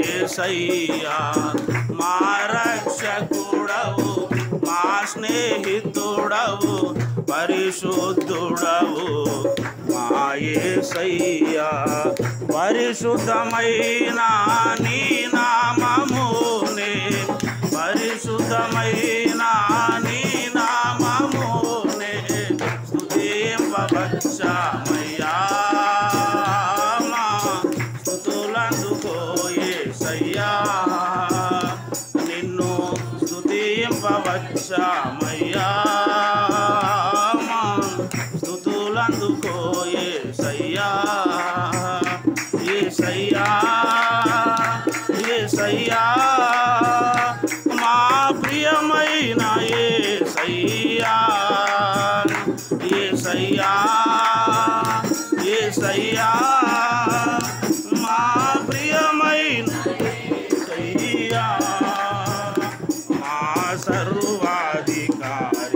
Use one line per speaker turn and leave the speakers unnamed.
యేసయ్యా మా రక్షకుడవు మా స్నేహితుడవు పరిశుద్ధుడవు మా యేసయ్యా పరిశుద్ధమైన నీ నామమునే పరిశుద్ధమైన నీ నామమునే స్తుతింపవచ్చామయ్యా మా స్తుతులందుకోయేసయ్యా నిన్ను స్తుతింపవచ్చామయ్యా మా స్తుతులందుకోయేసయ్యా ఏసయ్యా ఏసయ్యా మా ప్రియమైన ఏసయ్యా ఏసయ్యా ఏసయ్యా మా ప్రియమైన ఏసయ్యా మా సర్వాధికారి